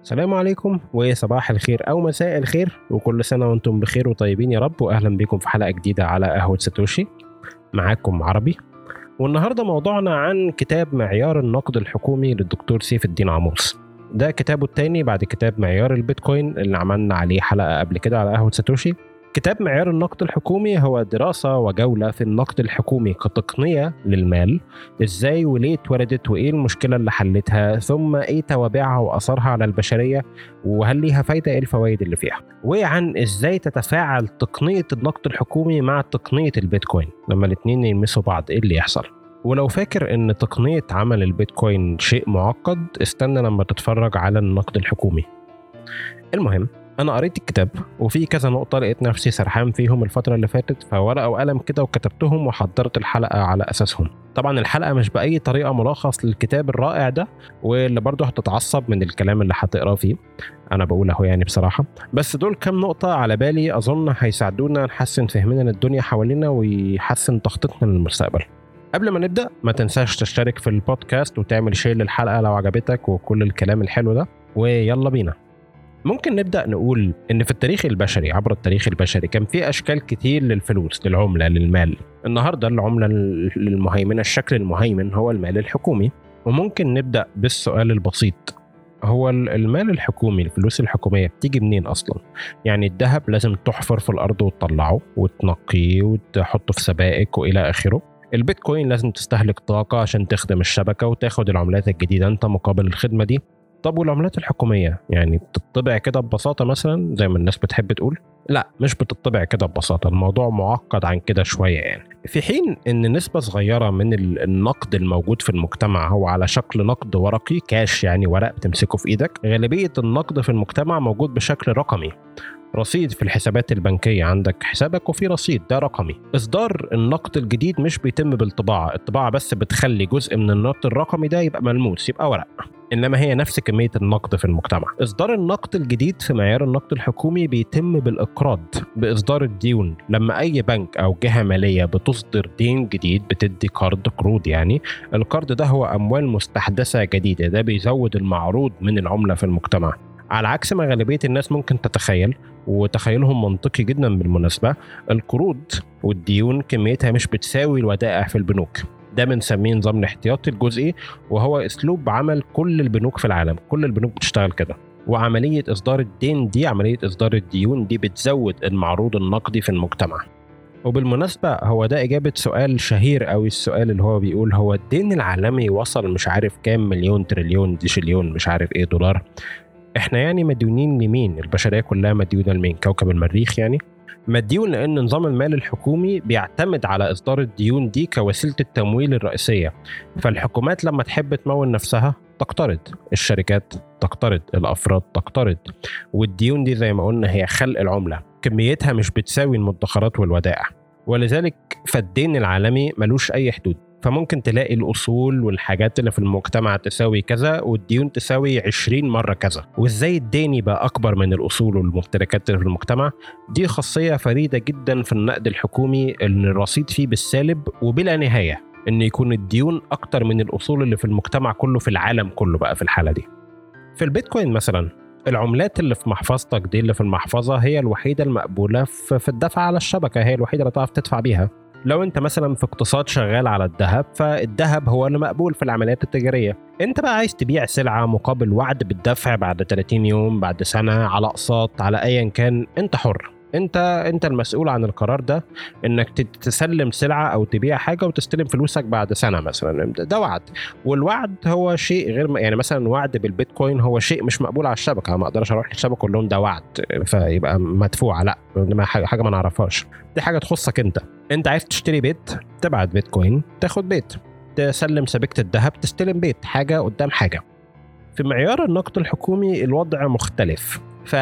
السلام عليكم وصباح الخير او مساء الخير وكل سنه وانتم بخير وطيبين يا رب واهلا بكم في حلقه جديده على قهوه ساتوشي معاكم عربي والنهارده موضوعنا عن كتاب معيار النقد الحكومي للدكتور سيف الدين عموس ده كتابه التاني بعد كتاب معيار البيتكوين اللي عملنا عليه حلقه قبل كده على قهوه ساتوشي كتاب معيار النقد الحكومي هو دراسة وجولة في النقد الحكومي كتقنية للمال ازاي وليه اتولدت وايه المشكلة اللي حلتها ثم ايه توابعها واثارها على البشرية وهل ليها فايدة ايه الفوائد اللي فيها وعن ازاي تتفاعل تقنية النقد الحكومي مع تقنية البيتكوين لما الاتنين يلمسوا بعض ايه اللي يحصل ولو فاكر ان تقنية عمل البيتكوين شيء معقد استنى لما تتفرج على النقد الحكومي المهم انا قريت الكتاب وفي كذا نقطه لقيت نفسي سرحان فيهم الفتره اللي فاتت فورقه وقلم كده وكتبتهم وحضرت الحلقه على اساسهم طبعا الحلقه مش باي طريقه ملخص للكتاب الرائع ده واللي برضه هتتعصب من الكلام اللي هتقراه فيه انا بقول اهو يعني بصراحه بس دول كام نقطه على بالي اظن هيساعدونا نحسن فهمنا للدنيا حوالينا ويحسن تخطيطنا للمستقبل قبل ما نبدا ما تنساش تشترك في البودكاست وتعمل شير للحلقه لو عجبتك وكل الكلام الحلو ده ويلا بينا ممكن نبدا نقول ان في التاريخ البشري عبر التاريخ البشري كان في اشكال كتير للفلوس للعمله للمال النهارده العمله المهيمنه الشكل المهيمن هو المال الحكومي وممكن نبدا بالسؤال البسيط هو المال الحكومي الفلوس الحكوميه بتيجي منين اصلا يعني الذهب لازم تحفر في الارض وتطلعه وتنقيه وتحطه في سبائك والى اخره البيتكوين لازم تستهلك طاقة عشان تخدم الشبكة وتاخد العملات الجديدة انت مقابل الخدمة دي طب والعملات الحكوميه يعني بتطبع كده ببساطه مثلا زي ما الناس بتحب تقول لا مش بتطبع كده ببساطه الموضوع معقد عن كده شويه يعني في حين ان نسبه صغيره من النقد الموجود في المجتمع هو على شكل نقد ورقي كاش يعني ورق بتمسكه في ايدك غالبيه النقد في المجتمع موجود بشكل رقمي رصيد في الحسابات البنكية عندك حسابك وفي رصيد ده رقمي إصدار النقد الجديد مش بيتم بالطباعة الطباعة بس بتخلي جزء من النقد الرقمي ده يبقى ملموس يبقى ورق انما هي نفس كميه النقد في المجتمع اصدار النقد الجديد في معيار النقد الحكومي بيتم بالاقراض باصدار الديون لما اي بنك او جهه ماليه بتصدر دين جديد بتدي قرض قروض يعني القرض ده هو اموال مستحدثه جديده ده بيزود المعروض من العمله في المجتمع على عكس ما غالبيه الناس ممكن تتخيل وتخيلهم منطقي جدا بالمناسبه القروض والديون كميتها مش بتساوي الودائع في البنوك ده بنسميه نظام الاحتياطي الجزئي وهو اسلوب عمل كل البنوك في العالم كل البنوك بتشتغل كده وعملية إصدار الدين دي عملية إصدار الديون دي بتزود المعروض النقدي في المجتمع وبالمناسبة هو ده إجابة سؤال شهير أوي السؤال اللي هو بيقول هو الدين العالمي وصل مش عارف كام مليون تريليون ديشليون مش عارف إيه دولار إحنا يعني مديونين لمين البشرية كلها مديونة لمين كوكب المريخ يعني مديون لان نظام المال الحكومي بيعتمد على اصدار الديون دي كوسيله التمويل الرئيسيه فالحكومات لما تحب تمول نفسها تقترض الشركات تقترض الافراد تقترض والديون دي زي ما قلنا هي خلق العمله كميتها مش بتساوي المدخرات والودائع ولذلك فالدين العالمي ملوش اي حدود فممكن تلاقي الأصول والحاجات اللي في المجتمع تساوي كذا والديون تساوي 20 مرة كذا وإزاي الدين يبقى أكبر من الأصول والممتلكات اللي في المجتمع دي خاصية فريدة جدا في النقد الحكومي اللي الرصيد فيه بالسالب وبلا نهاية ان يكون الديون اكتر من الاصول اللي في المجتمع كله في العالم كله بقى في الحاله دي في البيتكوين مثلا العملات اللي في محفظتك دي اللي في المحفظه هي الوحيده المقبوله في الدفع على الشبكه هي الوحيده اللي تعرف تدفع بيها لو انت مثلا في اقتصاد شغال على الذهب فالذهب هو اللي مقبول في العمليات التجاريه انت بقى عايز تبيع سلعه مقابل وعد بالدفع بعد 30 يوم بعد سنه على اقساط على ايا كان انت حر انت انت المسؤول عن القرار ده انك تسلم سلعه او تبيع حاجه وتستلم فلوسك بعد سنه مثلا ده وعد والوعد هو شيء غير يعني مثلا وعد بالبيتكوين هو شيء مش مقبول على الشبكه ما اقدرش اروح للشبكه اقول لهم ده وعد فيبقى مدفوعه لا حاجه ما نعرفهاش دي حاجه تخصك انت انت عايز تشتري بيت تبعت بيتكوين تاخد بيت تسلم سبيكه الذهب تستلم بيت حاجه قدام حاجه في معيار النقد الحكومي الوضع مختلف ف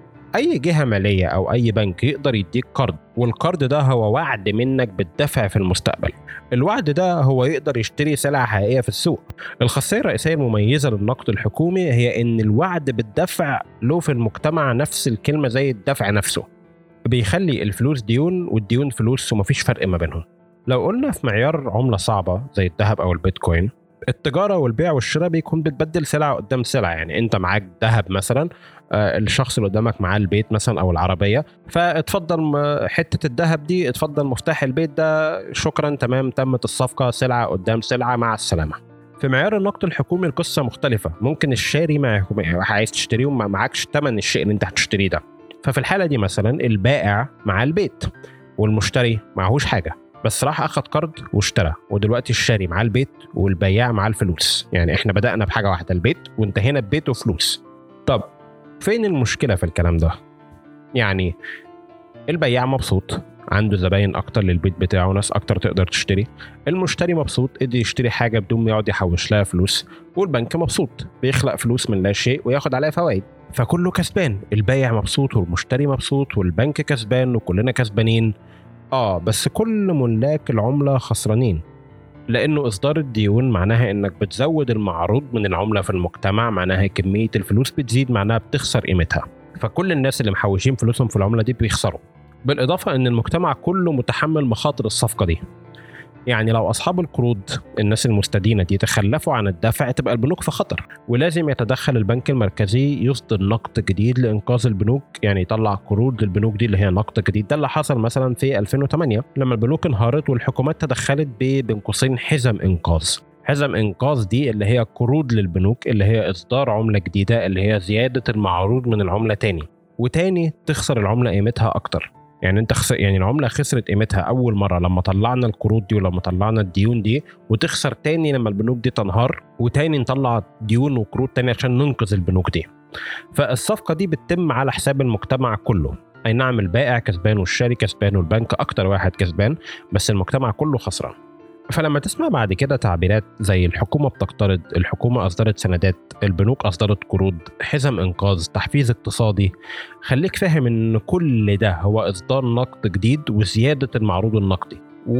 اي جهه ماليه او اي بنك يقدر يديك قرض والقرض ده هو وعد منك بالدفع في المستقبل الوعد ده هو يقدر يشتري سلعه حقيقيه في السوق الخاصيه الرئيسيه المميزه للنقد الحكومي هي ان الوعد بالدفع له في المجتمع نفس الكلمه زي الدفع نفسه بيخلي الفلوس ديون والديون فلوس ومفيش فرق ما بينهم لو قلنا في معيار عمله صعبه زي الذهب او البيتكوين التجاره والبيع والشراء بيكون بتبدل سلعه قدام سلعه يعني انت معاك ذهب مثلا آه، الشخص اللي قدامك معاه البيت مثلا او العربيه فاتفضل حته الذهب دي اتفضل مفتاح البيت ده شكرا تمام تمت الصفقه سلعه قدام سلعه مع السلامه في معيار النقد الحكومي القصه مختلفه ممكن الشاري ما عايز تشتريه وما معكش ثمن الشيء اللي انت هتشتريه ده ففي الحاله دي مثلا البائع مع البيت والمشتري معهوش حاجه بس راح اخد قرض واشترى ودلوقتي الشاري معاه البيت والبياع معاه الفلوس يعني احنا بدانا بحاجه واحده البيت وانتهينا ببيت وفلوس طب فين المشكله في الكلام ده يعني البياع مبسوط عنده زباين اكتر للبيت بتاعه ناس اكتر تقدر تشتري المشتري مبسوط قدر يشتري حاجه بدون ما يقعد يحوش لها فلوس والبنك مبسوط بيخلق فلوس من لا شيء وياخد عليها فوائد فكله كسبان البايع مبسوط والمشتري مبسوط والبنك كسبان وكلنا كسبانين اه بس كل ملاك العمله خسرانين لانه اصدار الديون معناها انك بتزود المعروض من العمله في المجتمع معناها كميه الفلوس بتزيد معناها بتخسر قيمتها فكل الناس اللي محوشين فلوسهم في العمله دي بيخسروا بالاضافه ان المجتمع كله متحمل مخاطر الصفقه دي يعني لو اصحاب القروض الناس المستدينه دي تخلفوا عن الدفع تبقى البنوك في خطر ولازم يتدخل البنك المركزي يصدر نقد جديد لانقاذ البنوك يعني يطلع قروض للبنوك دي اللي هي نقد جديد ده اللي حصل مثلا في 2008 لما البنوك انهارت والحكومات تدخلت بين قوسين حزم انقاذ حزم انقاذ دي اللي هي قروض للبنوك اللي هي اصدار عمله جديده اللي هي زياده المعروض من العمله تاني وتاني تخسر العمله قيمتها اكتر يعني انت خسر يعني العمله خسرت قيمتها اول مره لما طلعنا القروض دي ولما طلعنا الديون دي وتخسر تاني لما البنوك دي تنهار وتاني نطلع ديون وقروض تاني عشان ننقذ البنوك دي فالصفقه دي بتتم على حساب المجتمع كله اي نعم البائع كسبان والشاري كسبان والبنك اكتر واحد كسبان بس المجتمع كله خسران فلما تسمع بعد كده تعبيرات زي الحكومه بتقترض الحكومه اصدرت سندات البنوك اصدرت قروض حزم انقاذ تحفيز اقتصادي خليك فاهم ان كل ده هو اصدار نقد جديد وزياده المعروض النقدي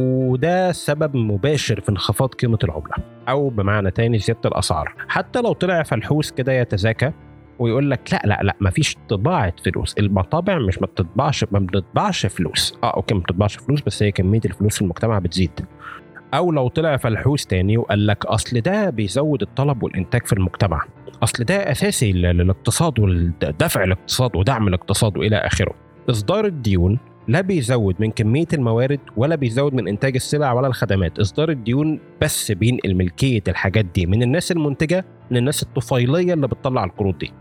وده سبب مباشر في انخفاض قيمه العمله او بمعنى تاني زياده الاسعار حتى لو طلع فلحوس كده يتزاكى ويقول لك لا لا لا مفيش طباعه فلوس المطابع مش ما بتطبعش ما بتطبعش فلوس اه اوكي ما بتطبعش فلوس بس هي كميه الفلوس في المجتمع بتزيد او لو طلع فلحوس تاني وقال لك اصل ده بيزود الطلب والانتاج في المجتمع اصل ده اساسي للاقتصاد ودفع الاقتصاد ودعم الاقتصاد والى اخره اصدار الديون لا بيزود من كميه الموارد ولا بيزود من انتاج السلع ولا الخدمات اصدار الديون بس بينقل ملكيه الحاجات دي من الناس المنتجه للناس الطفيليه اللي بتطلع القروض دي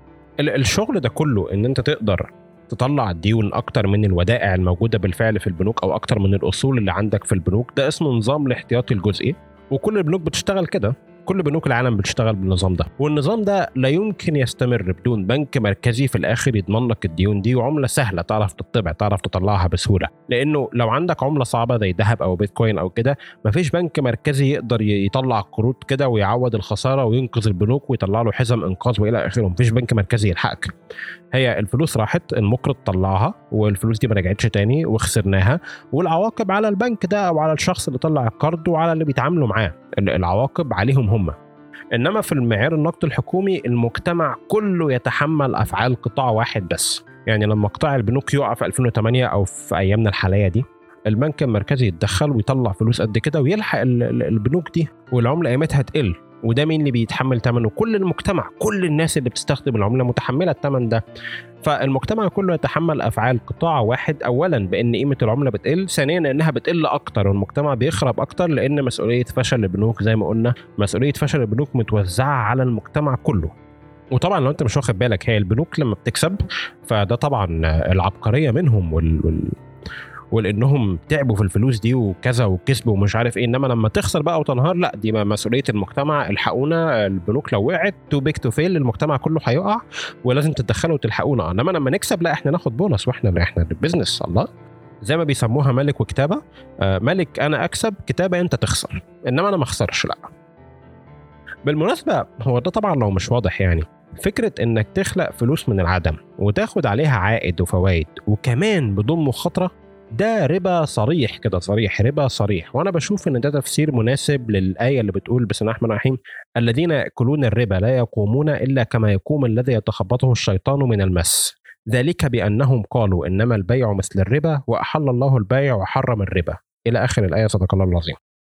الشغل ده كله ان انت تقدر تطلع ديون اكتر من الودائع الموجوده بالفعل في البنوك او اكتر من الاصول اللي عندك في البنوك ده اسمه نظام الاحتياطي الجزئي وكل البنوك بتشتغل كده كل بنوك العالم بتشتغل بالنظام ده والنظام ده لا يمكن يستمر بدون بنك مركزي في الاخر يضمن لك الديون دي وعمله سهله تعرف تطبع تعرف تطلعها بسهوله لانه لو عندك عمله صعبه زي ذهب او بيتكوين او كده مفيش بنك مركزي يقدر يطلع قروض كده ويعوض الخساره وينقذ البنوك ويطلع له حزم انقاذ والى اخره مفيش بنك مركزي يلحقك هي الفلوس راحت المقرض طلعها والفلوس دي ما رجعتش تاني وخسرناها والعواقب على البنك ده او على الشخص اللي طلع القرض وعلى اللي بيتعاملوا معاه العواقب عليهم هم انما في المعيار النقد الحكومي المجتمع كله يتحمل افعال قطاع واحد بس يعني لما قطاع البنوك يقع في 2008 او في ايامنا الحاليه دي البنك المركزي يتدخل ويطلع فلوس قد كده ويلحق البنوك دي والعمله قيمتها تقل وده مين اللي بيتحمل ثمنه كل المجتمع كل الناس اللي بتستخدم العمله متحمله الثمن ده فالمجتمع كله يتحمل افعال قطاع واحد اولا بان قيمه العمله بتقل ثانيا انها بتقل اكتر والمجتمع بيخرب اكتر لان مسؤوليه فشل البنوك زي ما قلنا مسؤوليه فشل البنوك متوزعه على المجتمع كله وطبعا لو انت مش واخد بالك هي البنوك لما بتكسب فده طبعا العبقريه منهم وال, وال ولانهم تعبوا في الفلوس دي وكذا وكسبوا ومش عارف ايه انما لما تخسر بقى وتنهار لا دي مسؤوليه المجتمع الحقونا البنوك لو وقعت تو بيك تو فيل المجتمع كله هيقع ولازم تتدخلوا وتلحقونا انما لما نكسب لا احنا ناخد بونص واحنا احنا البيزنس الله زي ما بيسموها ملك وكتابه آه ملك انا اكسب كتابه انت تخسر انما انا ما اخسرش لا بالمناسبه هو ده طبعا لو مش واضح يعني فكرة انك تخلق فلوس من العدم وتاخد عليها عائد وفوائد وكمان بدون مخاطرة ده ربا صريح كده صريح ربا صريح وانا بشوف ان ده تفسير مناسب للايه اللي بتقول بسم الله الرحمن الرحيم الذين ياكلون الربا لا يقومون الا كما يقوم الذي يتخبطه الشيطان من المس ذلك بانهم قالوا انما البيع مثل الربا واحل الله البيع وحرم الربا الى اخر الايه صدق الله العظيم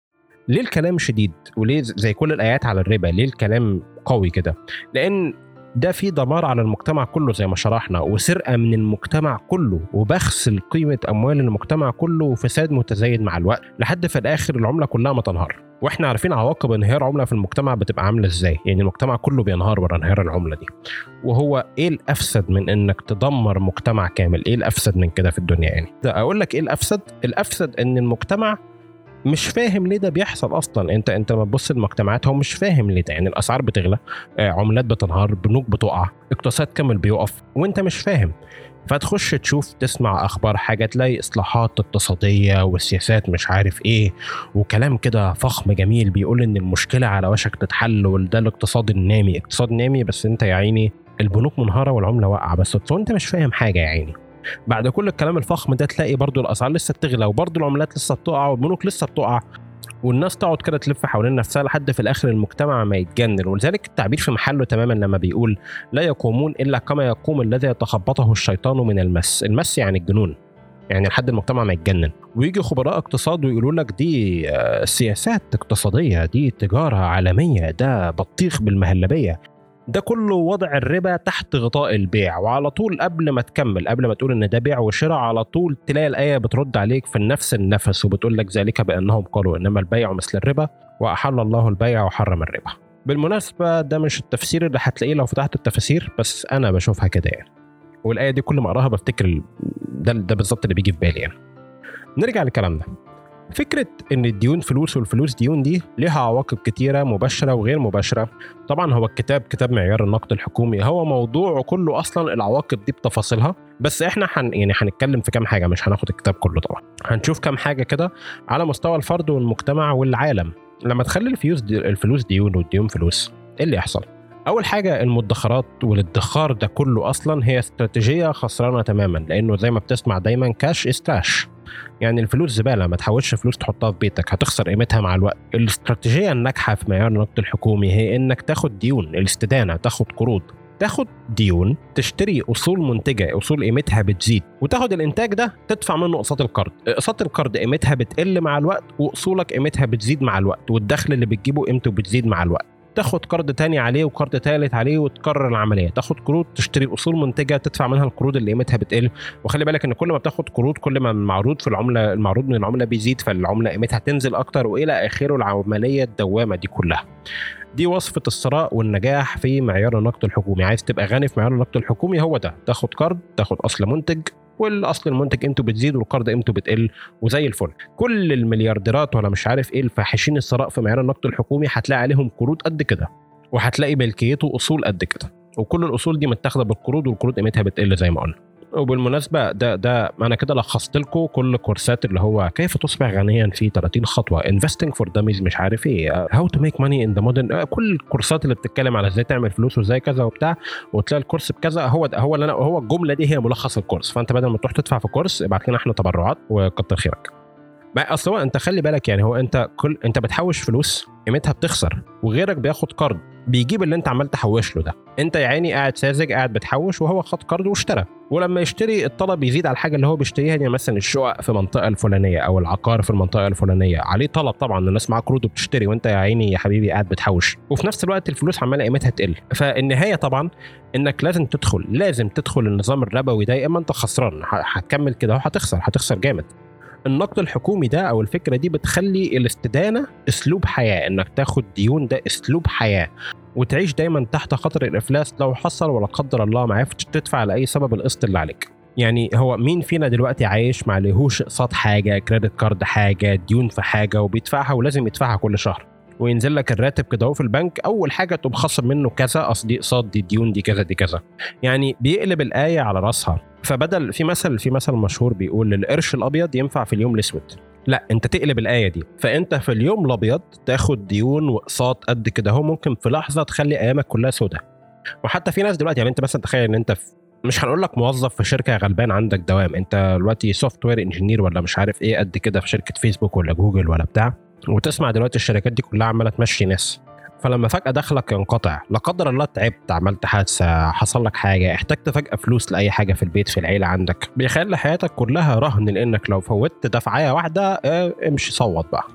ليه الكلام شديد وليه زي كل الايات على الربا ليه الكلام قوي كده لان ده في دمار على المجتمع كله زي ما شرحنا وسرقه من المجتمع كله وبخس قيمه اموال المجتمع كله وفساد متزايد مع الوقت لحد في الاخر العمله كلها ما تنهار واحنا عارفين عواقب انهيار عمله في المجتمع بتبقى عامله ازاي يعني المجتمع كله بينهار ورا انهيار العمله دي وهو ايه الافسد من انك تدمر مجتمع كامل ايه الافسد من كده في الدنيا يعني ده اقول لك ايه الافسد الافسد ان المجتمع مش فاهم ليه ده بيحصل اصلا انت انت لما تبص المجتمعات هو مش فاهم ليه ده يعني الاسعار بتغلى آه، عملات بتنهار بنوك بتقع اقتصاد كامل بيقف وانت مش فاهم فتخش تشوف تسمع اخبار حاجه تلاقي اصلاحات اقتصاديه وسياسات مش عارف ايه وكلام كده فخم جميل بيقول ان المشكله على وشك تتحل وده الاقتصاد النامي اقتصاد نامي بس انت يا عيني البنوك منهاره والعمله واقعه بس وانت مش فاهم حاجه يا عيني بعد كل الكلام الفخم ده تلاقي برضو الاسعار لسه بتغلى وبرضو العملات لسه بتقع والبنوك لسه بتقع والناس تقعد كده تلف حوالين نفسها لحد في الاخر المجتمع ما يتجنن ولذلك التعبير في محله تماما لما بيقول لا يقومون الا كما يقوم الذي يتخبطه الشيطان من المس المس يعني الجنون يعني لحد المجتمع ما يتجنن ويجي خبراء اقتصاد ويقولوا لك دي آه، سياسات اقتصاديه دي تجاره عالميه ده بطيخ بالمهلبيه ده كله وضع الربا تحت غطاء البيع وعلى طول قبل ما تكمل قبل ما تقول ان ده بيع وشراء على طول تلاقي الايه بترد عليك في نفس النفس وبتقول لك ذلك بانهم قالوا انما البيع مثل الربا واحل الله البيع وحرم الربا بالمناسبه ده مش التفسير اللي هتلاقيه لو فتحت التفاسير بس انا بشوفها كده يعني والايه دي كل ما اقراها بفتكر ده ده بالظبط اللي بيجي في بالي يعني نرجع لكلامنا فكرة إن الديون فلوس والفلوس ديون دي ليها عواقب كتيرة مباشرة وغير مباشرة طبعا هو الكتاب كتاب معيار النقد الحكومي هو موضوع كله أصلا العواقب دي بتفاصيلها بس احنا حن يعني هنتكلم في كام حاجة مش هناخد الكتاب كله طبعا هنشوف كام حاجة كده على مستوى الفرد والمجتمع والعالم لما تخلي الفلوس دي الفلوس ديون والديون فلوس ايه اللي يحصل؟ اول حاجه المدخرات والادخار ده كله اصلا هي استراتيجيه خسرانه تماما لانه زي ما بتسمع دايما كاش از تراش يعني الفلوس زباله ما تحولش فلوس تحطها في بيتك هتخسر قيمتها مع الوقت الاستراتيجيه الناجحه في معيار النقد الحكومي هي انك تاخد ديون الاستدانه تاخد قروض تاخد ديون تشتري اصول منتجه اصول قيمتها بتزيد وتاخد الانتاج ده تدفع منه اقساط القرض اقساط القرض قيمتها بتقل مع الوقت واصولك قيمتها بتزيد مع الوقت والدخل اللي بتجيبه قيمته بتزيد مع الوقت تاخد قرض تاني عليه وقرض تالت عليه وتكرر العمليه تاخد قروض تشتري اصول منتجه تدفع منها القروض اللي قيمتها بتقل وخلي بالك ان كل ما بتاخد قروض كل ما المعروض في العمله المعروض من العمله بيزيد فالعمله قيمتها تنزل اكتر والى اخره العمليه الدوامه دي كلها دي وصفة الثراء والنجاح في معيار النقد الحكومي عايز تبقى غني في معيار النقد الحكومي هو ده تاخد قرض تاخد اصل منتج والاصل المنتج قيمته بتزيد والقرض قيمته بتقل وزي الفل كل المليارديرات ولا مش عارف ايه الفاحشين الثراء في معيار النقد الحكومي هتلاقي عليهم قروض قد كده وهتلاقي ملكيته اصول قد كده وكل الاصول دي متاخده بالقروض والقروض قيمتها بتقل زي ما قلنا وبالمناسبه ده ده انا كده لخصت لكم كل كورسات اللي هو كيف تصبح غنيا في 30 خطوه انفستنج فور داميز مش عارف ايه هاو تو ميك ماني ان ذا مودرن كل الكورسات اللي بتتكلم على ازاي تعمل فلوس وازاي كذا وبتاع وتلاقي الكورس بكذا هو ده هو اللي انا هو الجمله دي هي ملخص الكورس فانت بدل ما تروح تدفع في كورس ابعت لنا احنا تبرعات وكتر خيرك اصل هو انت خلي بالك يعني هو انت كل انت بتحوش فلوس قيمتها بتخسر وغيرك بياخد قرض بيجيب اللي انت عمال تحوش له ده انت يا عيني قاعد ساذج قاعد بتحوش وهو خد قرض واشترى ولما يشتري الطلب يزيد على الحاجه اللي هو بيشتريها يعني مثلا الشقق في المنطقه الفلانيه او العقار في المنطقه الفلانيه عليه طلب طبعا الناس معاك قروض وبتشتري وانت يا عيني يا حبيبي قاعد بتحوش وفي نفس الوقت الفلوس عماله قيمتها تقل فالنهايه طبعا انك لازم تدخل لازم تدخل النظام الربوي ده يا اما انت خسران هتكمل كده هتخسر هتخسر جامد النقد الحكومي ده او الفكره دي بتخلي الاستدانه اسلوب حياه انك تاخد ديون ده اسلوب حياه وتعيش دايما تحت خطر الافلاس لو حصل ولا قدر الله ما عرفتش تدفع لاي سبب القسط اللي عليك يعني هو مين فينا دلوقتي عايش ما عليهوش اقساط حاجه كريدت كارد حاجه ديون في حاجه وبيدفعها ولازم يدفعها كل شهر وينزل لك الراتب كده في البنك اول حاجه تقوم خصم منه كذا اصل دي اقساط دي ديون دي كذا دي كذا يعني بيقلب الايه على راسها فبدل في مثل في مثل مشهور بيقول القرش الابيض ينفع في اليوم الاسود لا انت تقلب الايه دي فانت في اليوم الابيض تاخد ديون واقساط قد كده هو ممكن في لحظه تخلي ايامك كلها سودة وحتى في ناس دلوقتي يعني انت مثلا تخيل ان انت في مش هنقول لك موظف في شركه غلبان عندك دوام انت دلوقتي سوفت وير انجينير ولا مش عارف ايه قد كده في شركه فيسبوك ولا جوجل ولا بتاع وتسمع دلوقتي الشركات دي كلها عماله تمشي ناس فلما فجاه دخلك ينقطع لا قدر الله تعبت عملت حادثه حصل لك حاجه احتجت فجاه فلوس لاي حاجه في البيت في العيله عندك بيخلي حياتك كلها رهن لانك لو فوتت دفعايه واحده اه امشي صوت بقى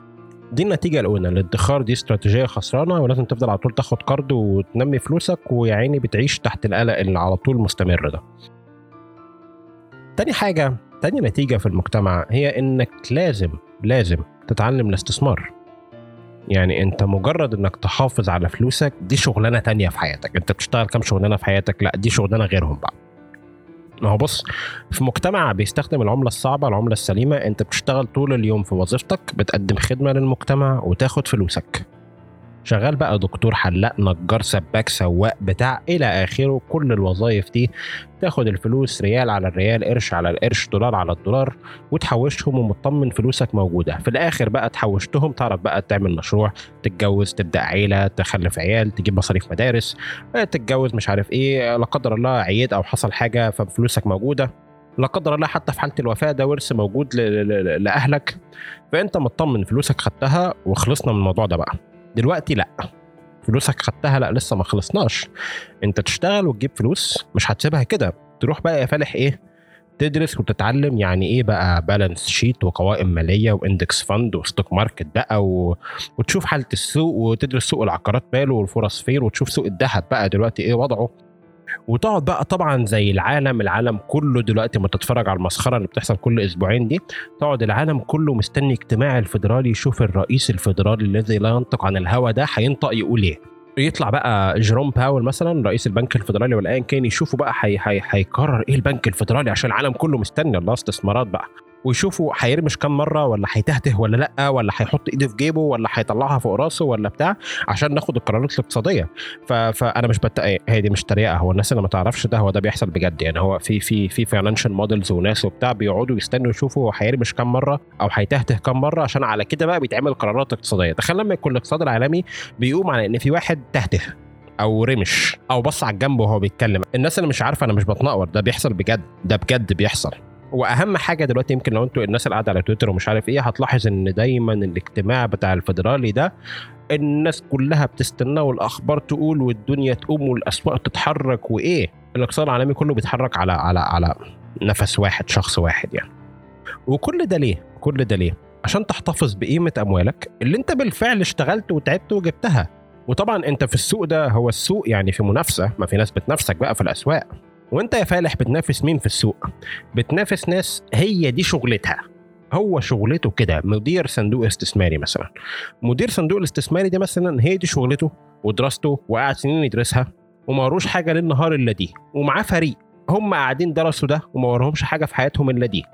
دي النتيجة الأولى الادخار دي استراتيجية خسرانة ولازم تفضل على طول تاخد قرض وتنمي فلوسك ويا عيني بتعيش تحت القلق اللي على طول مستمر ده. تاني حاجة تاني نتيجة في المجتمع هي إنك لازم لازم تتعلم الاستثمار. يعني انت مجرد انك تحافظ على فلوسك دي شغلانه تانية في حياتك انت بتشتغل كام شغلانه في حياتك لا دي شغلانه غيرهم بقى ما هو بص في مجتمع بيستخدم العملة الصعبة العملة السليمة انت بتشتغل طول اليوم في وظيفتك بتقدم خدمة للمجتمع وتاخد فلوسك شغال بقى دكتور حلاق نجار سباك سواق بتاع الى اخره كل الوظائف دي تاخد الفلوس ريال على الريال قرش على القرش دولار على الدولار وتحوشهم ومطمن فلوسك موجوده في الاخر بقى تحوشتهم تعرف بقى تعمل مشروع تتجوز تبدا عيله تخلف عيال تجيب مصاريف مدارس تتجوز مش عارف ايه لا قدر الله عييت او حصل حاجه ففلوسك موجوده لا قدر الله حتى في حاله الوفاه ده ورث موجود لاهلك فانت مطمن فلوسك خدتها وخلصنا من الموضوع ده بقى دلوقتي لا فلوسك خدتها لا لسه ما خلصناش انت تشتغل وتجيب فلوس مش هتسيبها كده تروح بقى يا فالح ايه تدرس وتتعلم يعني ايه بقى بالانس شيت وقوائم ماليه واندكس فند وستوك ماركت بقى و... وتشوف حاله السوق وتدرس سوق العقارات ماله والفرص فين وتشوف سوق الذهب بقى دلوقتي ايه وضعه وتقعد بقى طبعا زي العالم العالم كله دلوقتي ما تتفرج على المسخره اللي بتحصل كل اسبوعين دي تقعد العالم كله مستني اجتماع الفدرالي يشوف الرئيس الفدرالي الذي لا ينطق عن الهوى ده هينطق يقول ايه يطلع بقى جيروم باول مثلا رئيس البنك الفدرالي ولا ايا كان يشوفوا بقى هيقرر ايه البنك الفدرالي عشان العالم كله مستني الله استثمارات بقى ويشوفوا هيرمش كام مره ولا هيتهته ولا لا ولا هيحط ايده في جيبه ولا هيطلعها فوق راسه ولا بتاع عشان ناخد القرارات الاقتصاديه ف... فانا مش بت... هي دي مش تريقه هو الناس اللي ما تعرفش ده هو ده بيحصل بجد يعني هو في في في فاينانشال مودلز وناس وبتاع بيقعدوا يستنوا يشوفوا هو هيرمش كام مره او هيتهته كام مره عشان على كده بقى بيتعمل قرارات اقتصاديه تخيل لما يكون الاقتصاد العالمي بيقوم على ان في واحد تهته او رمش او بص على الجنب وهو بيتكلم الناس اللي مش عارفه انا مش بتنقور ده بيحصل بجد ده بجد بيحصل واهم حاجه دلوقتي يمكن لو انتوا الناس اللي قاعده على تويتر ومش عارف ايه هتلاحظ ان دايما الاجتماع بتاع الفدرالي ده الناس كلها بتستناه والاخبار تقول والدنيا تقوم والاسواق تتحرك وايه الاقتصاد العالمي كله بيتحرك على على على نفس واحد شخص واحد يعني وكل ده ليه كل ده ليه عشان تحتفظ بقيمه اموالك اللي انت بالفعل اشتغلت وتعبت وجبتها وطبعا انت في السوق ده هو السوق يعني في منافسه ما في ناس بتنافسك بقى في الاسواق وانت يا فالح بتنافس مين في السوق بتنافس ناس هي دي شغلتها هو شغلته كده مدير صندوق استثماري مثلا مدير صندوق الاستثماري ده مثلا هي دي شغلته ودراسته وقاعد سنين يدرسها وما وروش حاجه للنهار الا دي ومعاه فريق هم قاعدين درسوا ده وما وراهمش حاجه في حياتهم الا دي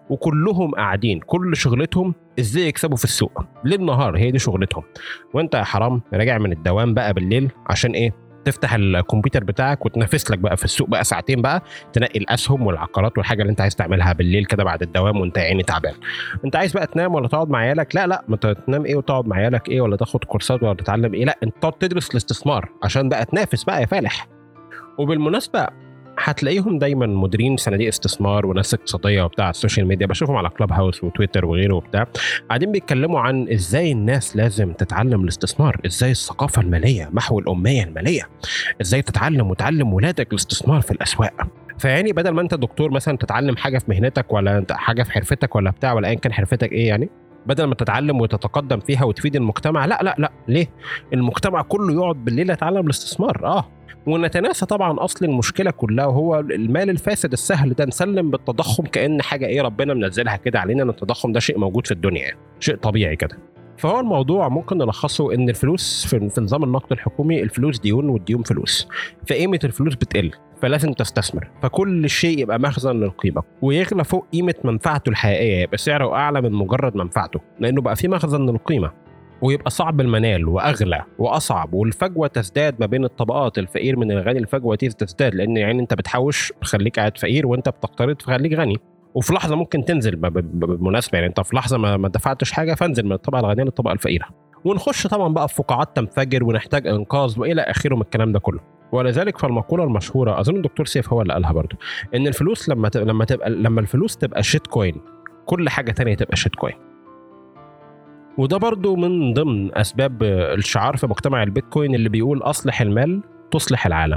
وكلهم قاعدين كل شغلتهم ازاي يكسبوا في السوق ليل نهار هي دي شغلتهم وانت يا حرام راجع من الدوام بقى بالليل عشان ايه تفتح الكمبيوتر بتاعك وتنافس لك بقى في السوق بقى ساعتين بقى تنقي الاسهم والعقارات والحاجه اللي انت عايز تعملها بالليل كده بعد الدوام وانت عيني تعبان انت عايز بقى تنام ولا تقعد مع عيالك لا لا ما تنام ايه وتقعد مع عيالك ايه ولا تاخد كورسات ولا تتعلم ايه لا انت تقعد تدرس الاستثمار عشان بقى تنافس بقى يا فالح وبالمناسبه هتلاقيهم دايما مديرين صناديق استثمار وناس اقتصاديه وبتاع السوشيال ميديا بشوفهم على كلاب هاوس وتويتر وغيره وبتاع قاعدين بيتكلموا عن ازاي الناس لازم تتعلم الاستثمار ازاي الثقافه الماليه محو الاميه الماليه ازاي تتعلم وتعلم ولادك الاستثمار في الاسواق فيعني بدل ما انت دكتور مثلا تتعلم حاجه في مهنتك ولا انت حاجه في حرفتك ولا بتاع ولا ايا كان حرفتك ايه يعني بدل ما تتعلم وتتقدم فيها وتفيد المجتمع لا لا لا ليه المجتمع كله يقعد بالليل يتعلم الاستثمار اه ونتناسى طبعا اصل المشكله كلها وهو المال الفاسد السهل ده نسلم بالتضخم كان حاجه ايه ربنا منزلها كده علينا ان التضخم ده شيء موجود في الدنيا يعني شيء طبيعي كده فهو الموضوع ممكن نلخصه ان الفلوس في, في نظام النقد الحكومي الفلوس ديون والديون فلوس فقيمه الفلوس بتقل فلازم تستثمر فكل شيء يبقى مخزن للقيمه ويغلى فوق قيمه منفعته الحقيقيه يبقى سعره اعلى من مجرد منفعته لانه بقى في مخزن للقيمه ويبقى صعب المنال واغلى واصعب والفجوه تزداد ما بين الطبقات الفقير من الغني الفجوه دي تزداد لان يعني انت بتحوش خليك قاعد فقير وانت بتقترض فخليك غني وفي لحظه ممكن تنزل بالمناسبه يعني انت في لحظه ما دفعتش حاجه فانزل من الطبقه الغنيه للطبقه الفقيره ونخش طبعا بقى في فقاعات تنفجر ونحتاج انقاذ والى اخره من الكلام ده كله ولذلك فالمقوله المشهوره اظن الدكتور سيف هو اللي قالها برضه ان الفلوس لما تبقى لما تبقى لما الفلوس تبقى شيت كوين كل حاجه تانية تبقى شيت كوين وده برضو من ضمن اسباب الشعار في مجتمع البيتكوين اللي بيقول اصلح المال تصلح العالم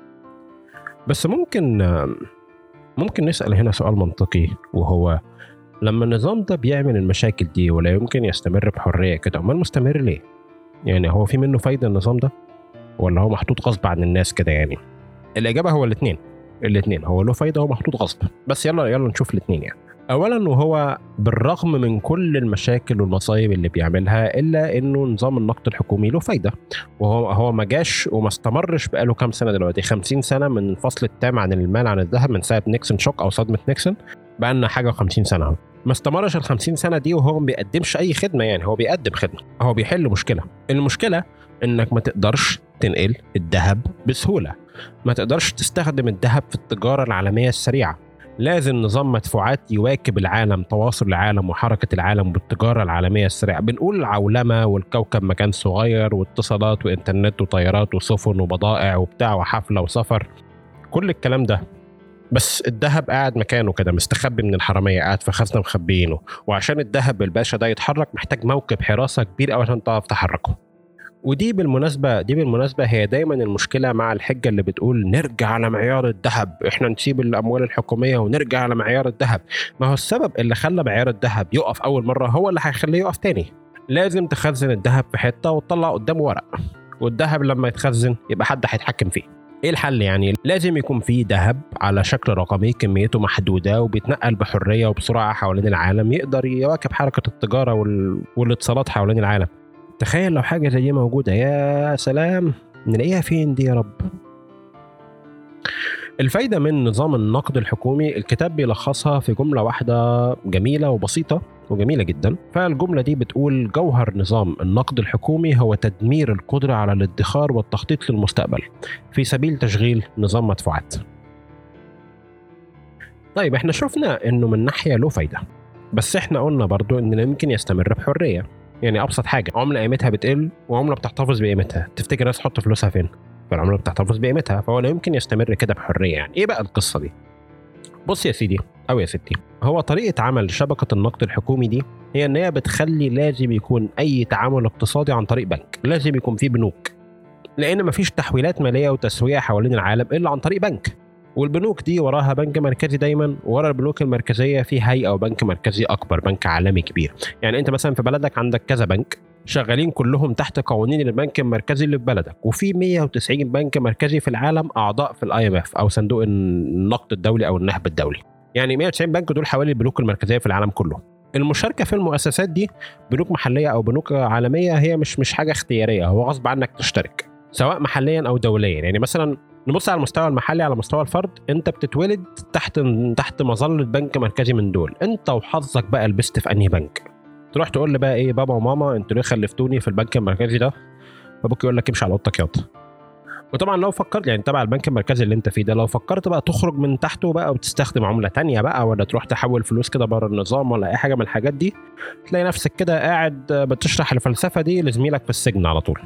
بس ممكن ممكن نسال هنا سؤال منطقي وهو لما النظام ده بيعمل المشاكل دي ولا يمكن يستمر بحريه كده امال مستمر ليه يعني هو في منه فايده النظام ده ولا هو محطوط غصب عن الناس كده يعني الاجابه هو الاثنين الاثنين هو له فايده وهو محطوط غصب بس يلا يلا نشوف الاثنين يعني اولا وهو بالرغم من كل المشاكل والمصايب اللي بيعملها الا انه نظام النقد الحكومي له فايده وهو هو ما جاش وما استمرش بقاله كام سنه دلوقتي 50 سنه من الفصل التام عن المال عن الذهب من ساعه نيكسون شوك او صدمه نيكسون بقى لنا حاجه 50 سنه اهو ما استمرش ال 50 سنه دي وهو ما بيقدمش اي خدمه يعني هو بيقدم خدمه هو بيحل مشكله المشكله انك ما تقدرش تنقل الذهب بسهوله ما تقدرش تستخدم الذهب في التجاره العالميه السريعه لازم نظام مدفوعات يواكب العالم تواصل العالم وحركة العالم بالتجارة العالمية السريعة بنقول العولمة والكوكب مكان صغير واتصالات وإنترنت وطيارات وسفن وبضائع وبتاع وحفلة وسفر كل الكلام ده بس الذهب قاعد مكانه كده مستخبي من الحراميه قاعد في خزنه مخبيينه وعشان الذهب الباشا ده يتحرك محتاج موكب حراسه كبير قوي عشان تعرف تحركه ودي بالمناسبة دي بالمناسبة هي دايما المشكلة مع الحجة اللي بتقول نرجع على معيار الذهب احنا نسيب الأموال الحكومية ونرجع على معيار الذهب ما هو السبب اللي خلى معيار الذهب يقف أول مرة هو اللي هيخليه يقف تاني لازم تخزن الذهب في حتة وتطلع قدامه ورق والذهب لما يتخزن يبقى حد هيتحكم فيه ايه الحل يعني لازم يكون في ذهب على شكل رقمي كميته محدوده وبيتنقل بحريه وبسرعه حوالين العالم يقدر يواكب حركه التجاره وال... والاتصالات حوالين العالم تخيل لو حاجه زي دي موجوده يا سلام نلاقيها فين دي يا رب الفايده من نظام النقد الحكومي الكتاب بيلخصها في جمله واحده جميله وبسيطه وجميله جدا فالجمله دي بتقول جوهر نظام النقد الحكومي هو تدمير القدره على الادخار والتخطيط للمستقبل في سبيل تشغيل نظام مدفوعات طيب احنا شفنا انه من ناحيه له فايده بس احنا قلنا برضو ان لا يمكن يستمر بحريه يعني ابسط حاجه عمله قيمتها بتقل وعمله بتحتفظ بقيمتها تفتكر الناس تحط فلوسها فين فالعمله بتحتفظ بقيمتها فهو لا يمكن يستمر كده بحريه يعني ايه بقى القصه دي بص يا سيدي او يا ستي هو طريقه عمل شبكه النقد الحكومي دي هي ان هي بتخلي لازم يكون اي تعامل اقتصادي عن طريق بنك لازم يكون في بنوك لان مفيش تحويلات ماليه وتسويق حوالين العالم الا عن طريق بنك والبنوك دي وراها بنك مركزي دايما ورا البنوك المركزيه في هيئه او بنك مركزي اكبر بنك عالمي كبير يعني انت مثلا في بلدك عندك كذا بنك شغالين كلهم تحت قوانين البنك المركزي اللي في بلدك وفي 190 بنك مركزي في العالم اعضاء في الاي ام اف او صندوق النقد الدولي او النهب الدولي يعني 190 بنك دول حوالي البنوك المركزيه في العالم كله المشاركه في المؤسسات دي بنوك محليه او بنوك عالميه هي مش مش حاجه اختياريه هو غصب عنك تشترك سواء محليا او دوليا يعني مثلا نبص على المستوى المحلي على مستوى الفرد انت بتتولد تحت تحت مظله بنك مركزي من دول انت وحظك بقى لبست في انهي بنك تروح تقول لي بقى ايه بابا وماما انتوا ليه خلفتوني في البنك المركزي ده فابوك يقول لك امشي على اوضتك ياض وطبعا لو فكرت يعني تبع البنك المركزي اللي انت فيه ده لو فكرت بقى تخرج من تحته بقى وتستخدم عمله تانية بقى ولا تروح تحول فلوس كده بره النظام ولا اي حاجه من الحاجات دي تلاقي نفسك كده قاعد بتشرح الفلسفه دي لزميلك في السجن على طول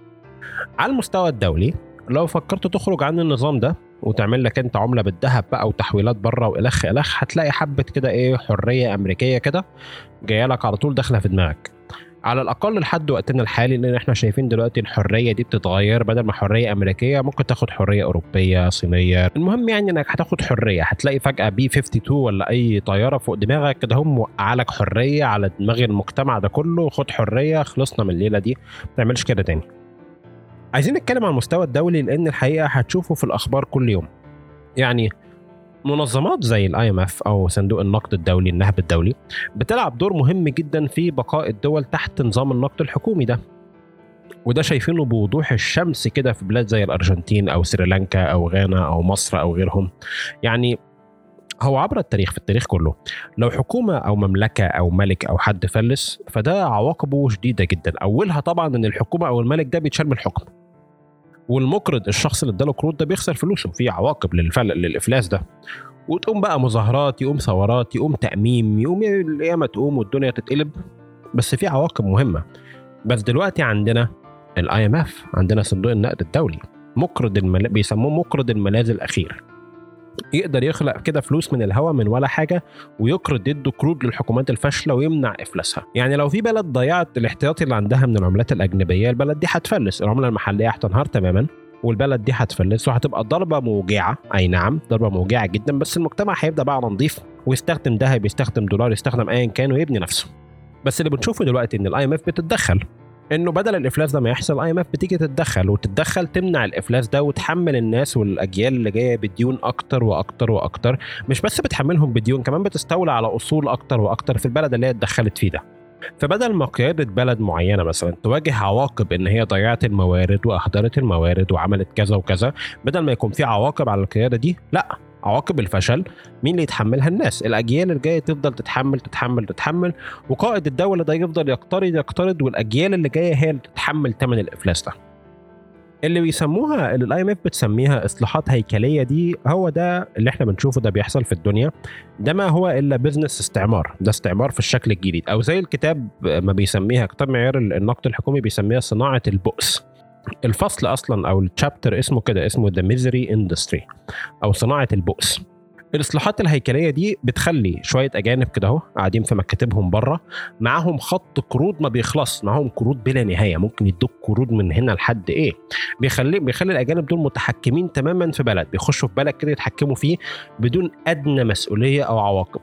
على المستوى الدولي لو فكرت تخرج عن النظام ده وتعمل لك انت عمله بالذهب بقى وتحويلات بره والخ الخ هتلاقي حبه كده ايه حريه امريكيه كده جايه لك على طول داخله في دماغك على الاقل لحد وقتنا الحالي لان احنا شايفين دلوقتي الحريه دي بتتغير بدل ما حريه امريكيه ممكن تاخد حريه اوروبيه صينيه المهم يعني انك هتاخد حريه هتلاقي فجاه بي 52 ولا اي طياره فوق دماغك كده هم موقعه لك حريه على دماغ المجتمع ده كله خد حريه خلصنا من الليله دي ما تعملش كده تاني عايزين نتكلم على المستوى الدولي لان الحقيقه هتشوفه في الاخبار كل يوم يعني منظمات زي الاي ام اف او صندوق النقد الدولي النهب الدولي بتلعب دور مهم جدا في بقاء الدول تحت نظام النقد الحكومي ده وده شايفينه بوضوح الشمس كده في بلاد زي الارجنتين او سريلانكا او غانا او مصر او غيرهم يعني هو عبر التاريخ في التاريخ كله لو حكومة أو مملكة أو ملك أو حد فلس فده عواقبه شديدة جدا أولها طبعا إن الحكومة أو الملك ده بيتشال من الحكم والمقرض الشخص اللي اداله قروض ده بيخسر فلوسه في عواقب للفل... للافلاس ده وتقوم بقى مظاهرات يقوم ثورات يقوم تأميم يقوم القيامة تقوم والدنيا تتقلب بس في عواقب مهمة بس دلوقتي عندنا الاي ام اف عندنا صندوق النقد الدولي مقرض المل... بيسموه مقرض الملاذ الاخير يقدر يخلق كده فلوس من الهواء من ولا حاجه ويقرض يده قروض للحكومات الفاشله ويمنع افلاسها يعني لو في بلد ضيعت الاحتياطي اللي عندها من العملات الاجنبيه البلد دي هتفلس العمله المحليه هتنهار تماما والبلد دي هتفلس وهتبقى ضربه موجعه اي نعم ضربه موجعه جدا بس المجتمع هيبدا بقى على نظيف ويستخدم ذهب يستخدم دولار يستخدم ايا كان ويبني نفسه بس اللي بنشوفه دلوقتي ان الاي ام اف بتتدخل انه بدل الافلاس ده ما يحصل الاي ام اف بتيجي تتدخل وتتدخل تمنع الافلاس ده وتحمل الناس والاجيال اللي جايه بديون اكتر واكتر واكتر مش بس بتحملهم بديون كمان بتستولى على اصول اكتر واكتر في البلد اللي هي اتدخلت فيه ده فبدل ما قيادة بلد معينة مثلا تواجه عواقب إن هي ضيعت الموارد وأهدرت الموارد وعملت كذا وكذا بدل ما يكون في عواقب على القيادة دي لا عواقب الفشل مين اللي يتحملها الناس الاجيال الجايه تفضل تتحمل تتحمل تتحمل وقائد الدوله ده يفضل يقترض يقترض والاجيال اللي جايه هي اللي تتحمل ثمن الافلاس ده اللي بيسموها اللي الاي ام اف بتسميها اصلاحات هيكليه دي هو ده اللي احنا بنشوفه ده بيحصل في الدنيا ده ما هو الا بزنس استعمار ده استعمار في الشكل الجديد او زي الكتاب ما بيسميها كتاب معيار النقد الحكومي بيسميها صناعه البؤس الفصل اصلا او الشابتر اسمه كده اسمه ذا ميزري اندستري او صناعه البؤس الاصلاحات الهيكليه دي بتخلي شويه اجانب كده اهو قاعدين في مكاتبهم بره معاهم خط قروض ما بيخلص معاهم قروض بلا نهايه ممكن يدوك قروض من هنا لحد ايه بيخلي بيخلي الاجانب دول متحكمين تماما في بلد بيخشوا في بلد كده يتحكموا فيه بدون ادنى مسؤوليه او عواقب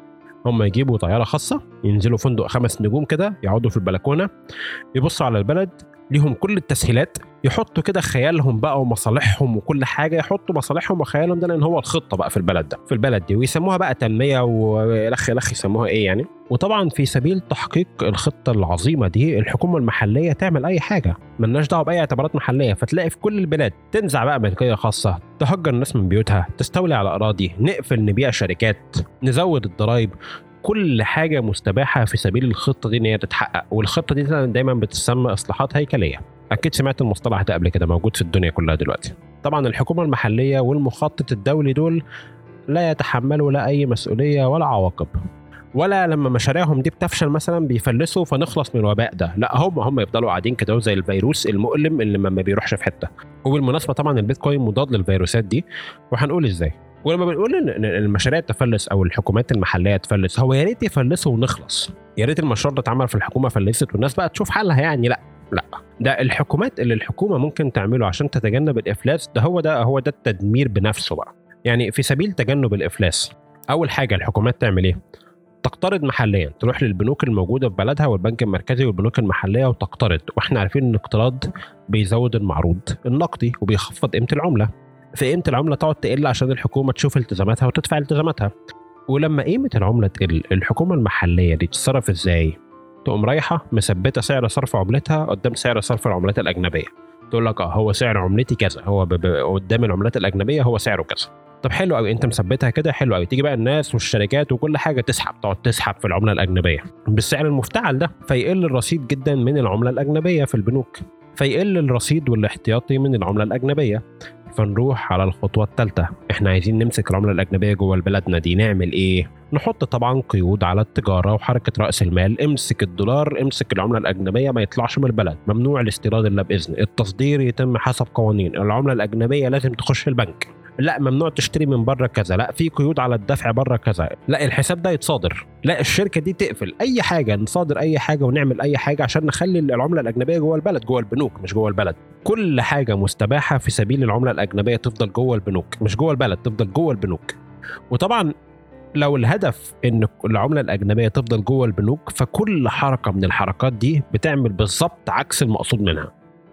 هم يجيبوا طياره خاصه ينزلوا فندق خمس نجوم كده يقعدوا في البلكونه يبصوا على البلد ليهم كل التسهيلات يحطوا كده خيالهم بقى ومصالحهم وكل حاجه يحطوا مصالحهم وخيالهم ده لان هو الخطه بقى في البلد ده في البلد دي ويسموها بقى تنميه ولخ لخ يسموها ايه يعني وطبعا في سبيل تحقيق الخطه العظيمه دي الحكومه المحليه تعمل اي حاجه ملناش دعوه باي اعتبارات محليه فتلاقي في كل البلاد تنزع بقى ملكيه خاصه تهجر الناس من بيوتها تستولي على اراضي نقفل نبيع شركات نزود الضرايب كل حاجه مستباحه في سبيل الخطه دي ان هي تتحقق والخطه دي دايما بتسمى اصلاحات هيكليه اكيد سمعت المصطلح ده قبل كده موجود في الدنيا كلها دلوقتي طبعا الحكومه المحليه والمخطط الدولي دول لا يتحملوا لا اي مسؤوليه ولا عواقب ولا لما مشاريعهم دي بتفشل مثلا بيفلسوا فنخلص من الوباء ده لا هم هم يفضلوا قاعدين كده زي الفيروس المؤلم اللي ما بيروحش في حته وبالمناسبه طبعا البيتكوين مضاد للفيروسات دي وهنقول ازاي ولما بنقول ان المشاريع تفلس او الحكومات المحليه تفلس هو يا ريت يفلسوا ونخلص يا ريت المشروع ده اتعمل في الحكومه فلست والناس بقى تشوف حلها يعني لا لا ده الحكومات اللي الحكومه ممكن تعمله عشان تتجنب الافلاس ده هو ده هو ده التدمير بنفسه بقى يعني في سبيل تجنب الافلاس اول حاجه الحكومات تعمل ايه تقترض محليا تروح للبنوك الموجوده في بلدها والبنك المركزي والبنوك المحليه وتقترض واحنا عارفين ان الاقتراض بيزود المعروض النقدي وبيخفض قيمه العمله في قيمه العمله تقعد تقل عشان الحكومه تشوف التزاماتها وتدفع التزاماتها ولما قيمه العمله تقل الحكومه المحليه دي تتصرف ازاي تقوم رايحه مثبته سعر صرف عملتها قدام سعر صرف العملات الاجنبيه تقول لك اه هو سعر عملتي كذا هو قدام العملات الاجنبيه هو سعره كذا طب حلو قوي انت مثبتها كده حلو قوي تيجي بقى الناس والشركات وكل حاجه تسحب تقعد تسحب في العمله الاجنبيه بالسعر المفتعل ده فيقل الرصيد جدا من العمله الاجنبيه في البنوك فيقل الرصيد والاحتياطي من العمله الاجنبيه فنروح على الخطوة الثالثة احنا عايزين نمسك العملة الأجنبية جوه بلدنا دي نعمل ايه؟ نحط طبعا قيود على التجارة وحركة رأس المال امسك الدولار امسك العملة الأجنبية ما يطلعش من البلد ممنوع الاستيراد إلا بإذن التصدير يتم حسب قوانين العملة الأجنبية لازم تخش البنك لا ممنوع تشتري من بره كذا لا في قيود على الدفع بره كذا لا الحساب ده يتصادر لا الشركه دي تقفل اي حاجه نصادر اي حاجه ونعمل اي حاجه عشان نخلي العمله الاجنبيه جوه البلد جوه البنوك مش جوه البلد كل حاجه مستباحه في سبيل العمله الاجنبيه تفضل جوه البنوك مش جوه البلد تفضل جوه البنوك وطبعا لو الهدف ان العمله الاجنبيه تفضل جوه البنوك فكل حركه من الحركات دي بتعمل بالظبط عكس المقصود منها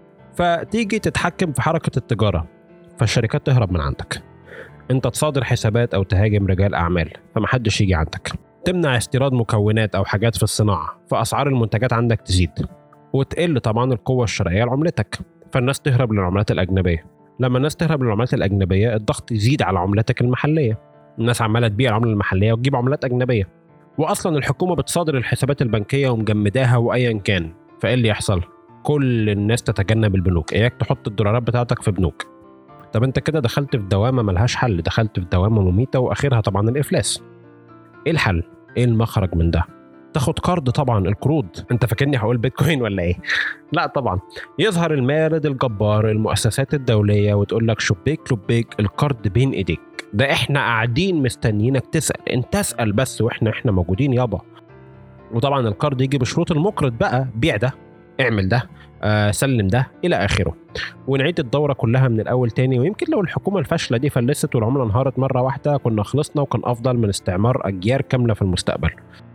فتيجي تتحكم في حركه التجاره فالشركات تهرب من عندك انت تصادر حسابات او تهاجم رجال اعمال فمحدش يجي عندك تمنع استيراد مكونات او حاجات في الصناعه فاسعار المنتجات عندك تزيد وتقل طبعا القوه الشرائيه لعملتك فالناس تهرب للعملات الاجنبيه لما الناس تهرب للعملات الاجنبيه الضغط يزيد على عملتك المحليه الناس عماله تبيع العمله المحليه وتجيب عملات اجنبيه واصلا الحكومه بتصادر الحسابات البنكيه ومجمداها وايا كان فايه اللي يحصل كل الناس تتجنب البنوك اياك تحط الدولارات بتاعتك في بنوك طب انت كده دخلت في دوامه ملهاش حل دخلت في دوامه مميته واخرها طبعا الافلاس ايه الحل ايه المخرج من ده تاخد قرض طبعا القروض انت فاكرني هقول بيتكوين ولا ايه لا طبعا يظهر المارد الجبار المؤسسات الدوليه وتقول لك شبيك لبيك القرض بين ايديك ده احنا قاعدين مستنيينك تسال انت اسال بس واحنا احنا موجودين يابا وطبعا القرض يجي بشروط المقرض بقى بيع ده اعمل ده آه سلم ده الى اخره ونعيد الدوره كلها من الاول تاني ويمكن لو الحكومه الفاشله دي فلست والعمله انهارت مره واحده كنا خلصنا وكان افضل من استعمار اجيال كامله في المستقبل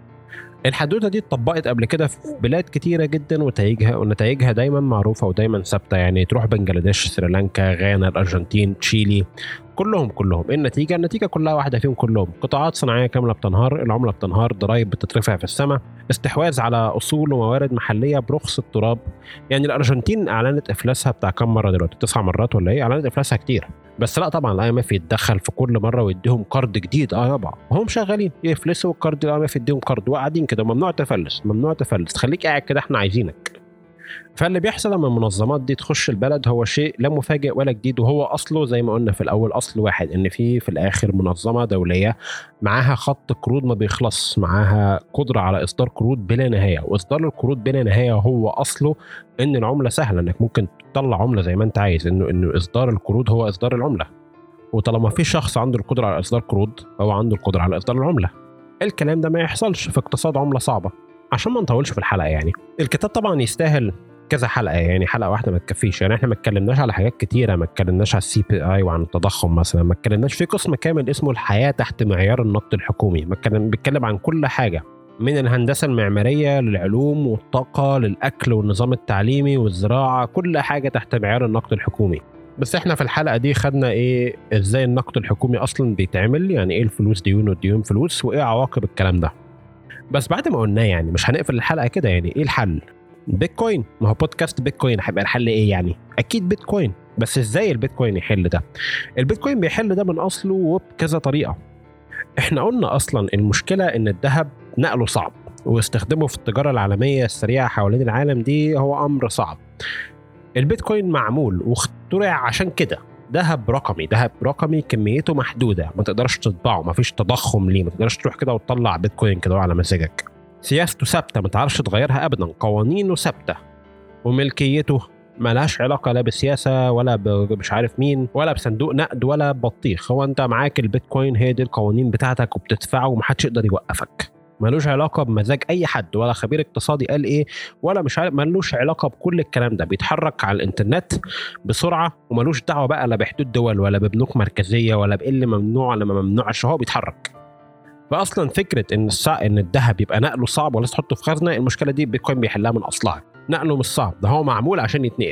الحدوته دي اتطبقت قبل كده في بلاد كتيره جدا ونتائجها ونتائجها دايما معروفه ودايما ثابته يعني تروح بنجلاديش سريلانكا غانا الارجنتين تشيلي كلهم كلهم إيه النتيجه النتيجه كلها واحده فيهم كلهم قطاعات صناعيه كامله بتنهار العمله بتنهار ضرائب بتترفع في السماء استحواذ على اصول وموارد محليه برخص التراب يعني الارجنتين اعلنت افلاسها بتاع كام مره دلوقتي تسع مرات ولا ايه اعلنت افلاسها كتير بس لا طبعا الاي ام اف يتدخل في كل مره ويديهم قرض جديد اه طبعا وهم شغالين يفلسوا القرض الاي ام اف يديهم قرض وقاعدين كده ممنوع تفلس ممنوع تفلس خليك قاعد كده احنا عايزينك فاللي بيحصل لما المنظمات دي تخش البلد هو شيء لا مفاجئ ولا جديد وهو اصله زي ما قلنا في الاول اصل واحد ان في في الاخر منظمه دوليه معاها خط قروض ما بيخلص معاها قدره على اصدار قروض بلا نهايه واصدار القروض بلا نهايه هو اصله ان العمله سهله انك ممكن تطلع عمله زي ما انت عايز انه انه اصدار القروض هو اصدار العمله وطالما في شخص عنده القدره على اصدار قروض هو عنده القدره على اصدار العمله الكلام ده ما يحصلش في اقتصاد عمله صعبه عشان ما نطولش في الحلقه يعني الكتاب طبعا يستاهل كذا حلقه يعني حلقه واحده ما تكفيش يعني احنا ما اتكلمناش على حاجات كتيره ما اتكلمناش على السي بي اي وعن التضخم مثلا ما اتكلمناش في قسم كامل اسمه الحياه تحت معيار النقد الحكومي ما بيتكلم عن كل حاجه من الهندسه المعماريه للعلوم والطاقه للاكل والنظام التعليمي والزراعه كل حاجه تحت معيار النقد الحكومي بس احنا في الحلقه دي خدنا ايه ازاي النقد الحكومي اصلا بيتعمل يعني ايه الفلوس ديون والديون فلوس وايه عواقب الكلام ده بس بعد ما قلناه يعني مش هنقفل الحلقه كده يعني ايه الحل بيتكوين ما هو بودكاست بيتكوين هيبقى الحل ايه يعني اكيد بيتكوين بس ازاي البيتكوين يحل ده البيتكوين بيحل ده من اصله وبكذا طريقه احنا قلنا اصلا المشكله ان الذهب نقله صعب واستخدامه في التجاره العالميه السريعه حوالين العالم دي هو امر صعب البيتكوين معمول واخترع عشان كده ذهب رقمي ذهب رقمي كميته محدوده ما تقدرش تطبعه ما فيش تضخم ليه ما تقدرش تروح كده وتطلع بيتكوين كده على مزاجك سياسته ثابته ما تعرفش تغيرها ابدا قوانينه ثابته وملكيته ملهاش علاقة لا بالسياسة ولا مش عارف مين ولا بصندوق نقد ولا بطيخ هو انت معاك البيتكوين هي دي القوانين بتاعتك وبتدفعه ومحدش يقدر يوقفك ملوش علاقة بمزاج أي حد ولا خبير اقتصادي قال إيه ولا مش عارف ملوش علاقة بكل الكلام ده بيتحرك على الإنترنت بسرعة وملوش دعوة بقى لا بحدود دول ولا ببنوك مركزية ولا بإيه اللي ممنوع ولا ما ممنوعش هو بيتحرك فاصلا فكره ان السع... ان الذهب يبقى نقله صعب ولا تحطه في خزنه المشكله دي بيتكوين بيحلها من اصلها نقله مش صعب ده هو معمول عشان يتنقل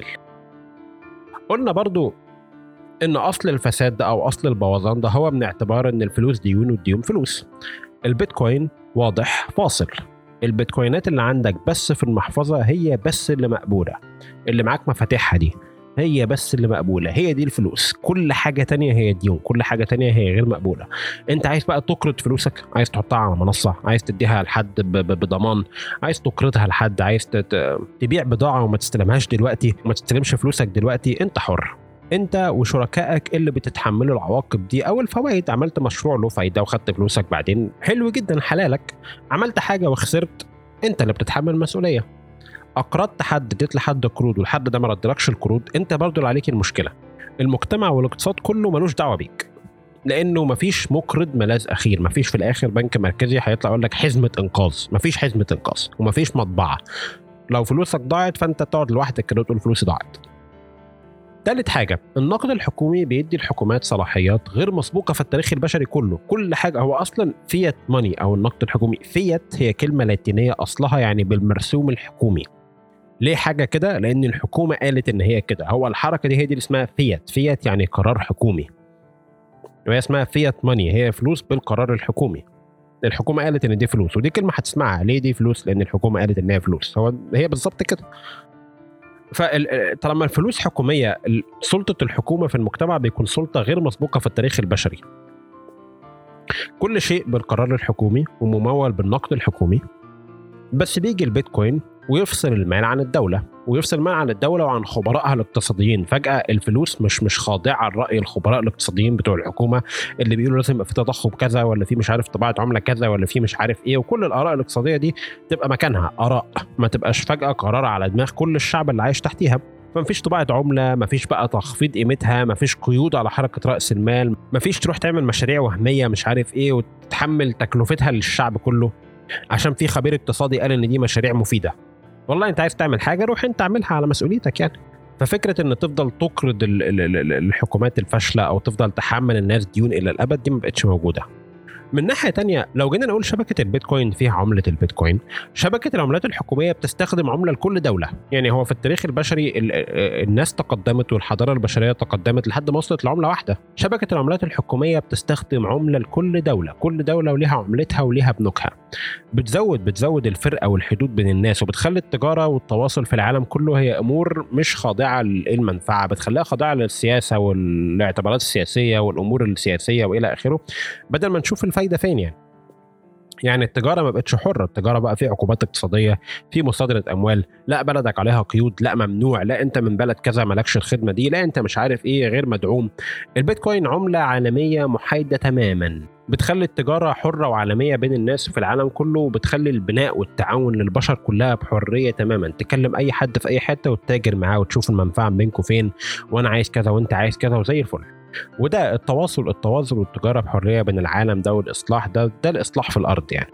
قلنا برضو ان اصل الفساد ده او اصل البوظان ده هو من اعتبار ان الفلوس ديون والديون فلوس البيتكوين واضح فاصل البيتكوينات اللي عندك بس في المحفظه هي بس اللي مقبوله اللي معاك مفاتيحها دي هي بس اللي مقبوله هي دي الفلوس كل حاجه تانية هي ديون كل حاجه تانية هي غير مقبوله انت عايز بقى تقرض فلوسك عايز تحطها على منصه عايز تديها لحد بضمان عايز تقرضها لحد عايز تبيع بضاعه وما تستلمهاش دلوقتي وما تستلمش فلوسك دلوقتي انت حر انت وشركائك اللي بتتحملوا العواقب دي او الفوائد عملت مشروع له فايده وخدت فلوسك بعدين حلو جدا حلالك عملت حاجه وخسرت انت اللي بتتحمل المسؤوليه اقرضت حد اديت لحد قروض والحد ده ما ردلكش القروض انت برضو اللي عليك المشكله المجتمع والاقتصاد كله ملوش دعوه بيك لانه مفيش مقرض ملاذ اخير مفيش في الاخر بنك مركزي هيطلع يقول لك حزمه انقاذ مفيش حزمه انقاذ ومفيش مطبعه لو فلوسك ضاعت فانت تقعد لوحدك كده وتقول فلوسي ضاعت تالت حاجة النقد الحكومي بيدي الحكومات صلاحيات غير مسبوقة في التاريخ البشري كله كل حاجة هو أصلا فيات ماني أو النقد الحكومي فيات هي كلمة لاتينية أصلها يعني بالمرسوم الحكومي ليه حاجه كده لان الحكومه قالت ان هي كده هو الحركه دي هي دي اللي اسمها فيات فيات يعني قرار حكومي وهي اسمها فيات ماني هي فلوس بالقرار الحكومي الحكومه قالت ان دي فلوس ودي كلمه هتسمعها ليه دي فلوس لان الحكومه قالت ان هي فلوس هو هي بالظبط كده فطالما الفلوس حكوميه سلطه الحكومه في المجتمع بيكون سلطه غير مسبوقه في التاريخ البشري كل شيء بالقرار الحكومي وممول بالنقد الحكومي بس بيجي البيتكوين ويفصل المال عن الدوله ويفصل المال عن الدوله وعن خبرائها الاقتصاديين فجاه الفلوس مش مش خاضعه لراي الخبراء الاقتصاديين بتوع الحكومه اللي بيقولوا لازم يبقى في تضخم كذا ولا في مش عارف طباعه عمله كذا ولا في مش عارف ايه وكل الاراء الاقتصاديه دي تبقى مكانها اراء ما تبقاش فجاه قرار على دماغ كل الشعب اللي عايش تحتيها فمفيش طباعة عملة مفيش بقى تخفيض قيمتها مفيش قيود على حركة رأس المال مفيش تروح تعمل مشاريع وهمية مش عارف ايه وتحمل تكلفتها للشعب كله عشان في خبير اقتصادي قال ان دي مشاريع مفيدة والله انت عايز تعمل حاجه روح انت اعملها على مسؤوليتك يعني ففكره ان تفضل تقرض الحكومات الفاشله او تفضل تحمل الناس ديون الى الابد دي ما بقتش موجوده من ناحيه تانية لو جينا نقول شبكه البيتكوين فيها عمله البيتكوين شبكه العملات الحكوميه بتستخدم عمله لكل دوله يعني هو في التاريخ البشري الناس تقدمت والحضاره البشريه تقدمت لحد ما وصلت لعمله واحده شبكه العملات الحكوميه بتستخدم عمله لكل دوله كل دوله وليها عملتها وليها بنوكها بتزود بتزود الفرقه والحدود بين الناس وبتخلي التجاره والتواصل في العالم كله هي امور مش خاضعه للمنفعه بتخليها خاضعه للسياسه والاعتبارات السياسيه والامور السياسيه والى اخره بدل ما نشوف الفايده فين يعني يعني التجاره ما بقتش حره التجاره بقى في عقوبات اقتصاديه في مصادره اموال لا بلدك عليها قيود لا ممنوع لا انت من بلد كذا مالكش الخدمه دي لا انت مش عارف ايه غير مدعوم البيتكوين عمله عالميه محايده تماما بتخلي التجارة حرة وعالمية بين الناس في العالم كله وبتخلي البناء والتعاون للبشر كلها بحرية تماما تكلم أي حد في أي حتة وتتاجر معاه وتشوف المنفعة بينكم فين وأنا عايز كذا وأنت عايز كذا وزي الفل وده التواصل التواصل والتجاره بحريه بين العالم ده والاصلاح ده ده الاصلاح في الارض يعني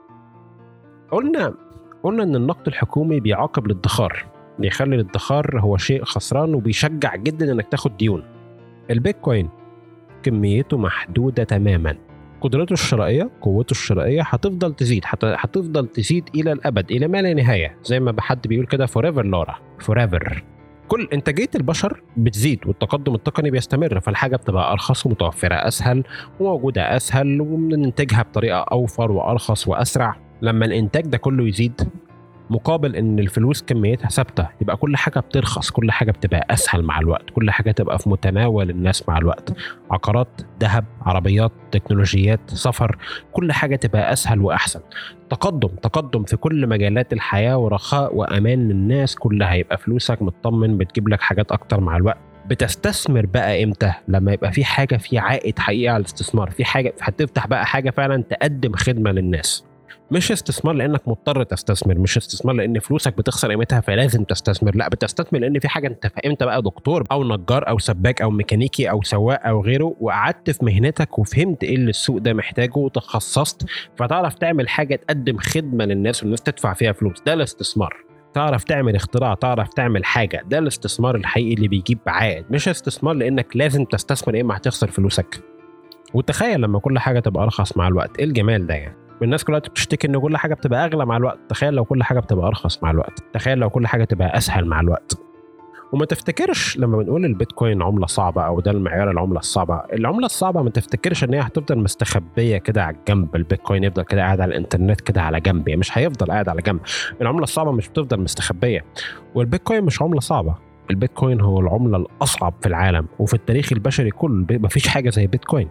قلنا قلنا ان النقد الحكومي بيعاقب الادخار بيخلي الادخار هو شيء خسران وبيشجع جدا انك تاخد ديون البيتكوين كميته محدوده تماما قدرته الشرائيه قوته الشرائيه هتفضل تزيد هتفضل تزيد الى الابد الى ما لا نهايه زي ما حد بيقول كده فور ايفر لورا فور ايفر كل انتاجيه البشر بتزيد والتقدم التقني بيستمر فالحاجه بتبقى ارخص ومتوفره اسهل وموجوده اسهل وبننتجها بطريقه اوفر وارخص واسرع لما الانتاج ده كله يزيد مقابل ان الفلوس كميتها ثابته يبقى كل حاجه بترخص كل حاجه بتبقى اسهل مع الوقت كل حاجه تبقى في متناول الناس مع الوقت عقارات ذهب عربيات تكنولوجيات سفر كل حاجه تبقى اسهل واحسن تقدم تقدم في كل مجالات الحياه ورخاء وامان للناس كلها يبقى فلوسك مطمن بتجيب لك حاجات اكتر مع الوقت بتستثمر بقى امتى لما يبقى في حاجه في عائد حقيقي على الاستثمار في حاجه هتفتح بقى حاجه فعلا تقدم خدمه للناس مش استثمار لانك مضطر تستثمر مش استثمار لان فلوسك بتخسر قيمتها فلازم تستثمر لا بتستثمر لان في حاجه انت فهمت بقى دكتور او نجار او سباك او ميكانيكي او سواق او غيره وقعدت في مهنتك وفهمت ايه اللي السوق ده محتاجه وتخصصت فتعرف تعمل حاجه تقدم خدمه للناس والناس تدفع فيها فلوس ده الاستثمار تعرف تعمل اختراع تعرف تعمل حاجه ده الاستثمار الحقيقي اللي بيجيب عائد مش استثمار لانك لازم تستثمر يا اما هتخسر فلوسك وتخيل لما كل حاجه تبقى ارخص مع الوقت ايه الجمال ده يعني والناس كلها بتشتكي ان كل حاجه بتبقى اغلى مع الوقت تخيل لو كل حاجه بتبقى ارخص مع الوقت تخيل لو كل حاجه تبقى اسهل مع الوقت وما تفتكرش لما بنقول البيتكوين عمله صعبه او ده المعيار العمله الصعبه العمله الصعبه ما تفتكرش ان هي هتفضل مستخبيه كده على الجنب البيتكوين يفضل كده قاعد على الانترنت كده على جنب يعني مش هيفضل قاعد على جنب العمله الصعبه مش بتفضل مستخبيه والبيتكوين مش عمله صعبه البيتكوين هو العمله الاصعب في العالم وفي التاريخ البشري كله مفيش حاجه زي بيتكوين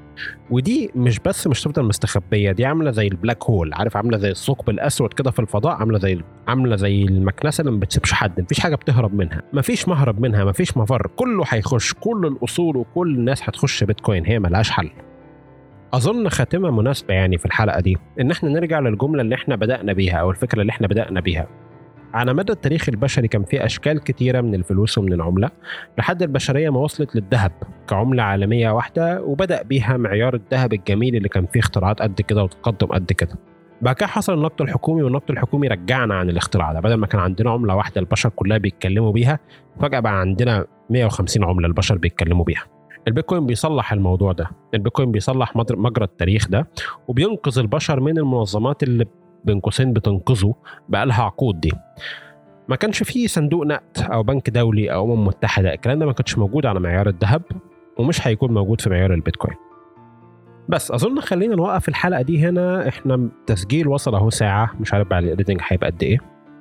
ودي مش بس مش تفضل مستخبيه دي عامله زي البلاك هول عارف عامله زي الثقب الاسود كده في الفضاء عامله زي عامله زي المكنسه اللي ما بتسيبش حد مفيش حاجه بتهرب منها مفيش مهرب منها مفيش مفر كله هيخش كل الاصول وكل الناس هتخش بيتكوين هي ملهاش حل اظن خاتمه مناسبه يعني في الحلقه دي ان احنا نرجع للجمله اللي احنا بدانا بيها او الفكره اللي احنا بدانا بيها على مدى التاريخ البشري كان في أشكال كتيرة من الفلوس ومن العملة لحد البشرية ما وصلت للذهب كعملة عالمية واحدة وبدأ بيها معيار الذهب الجميل اللي كان فيه اختراعات قد كده وتقدم قد كده بعد كده حصل النقد الحكومي والنقد الحكومي رجعنا عن الاختراع ده بدل ما كان عندنا عملة واحدة البشر كلها بيتكلموا بيها فجأة بقى عندنا 150 عملة البشر بيتكلموا بيها البيتكوين بيصلح الموضوع ده البيتكوين بيصلح مجرى التاريخ ده وبينقذ البشر من المنظمات اللي بين قوسين بتنقذه بقالها عقود دي ما كانش فيه صندوق نقد او بنك دولي او امم متحده الكلام ده ما كانش موجود على معيار الذهب ومش هيكون موجود في معيار البيتكوين بس اظن خلينا نوقف الحلقه دي هنا احنا التسجيل وصل اهو ساعه مش عارف بعد الايديتنج هيبقى قد ايه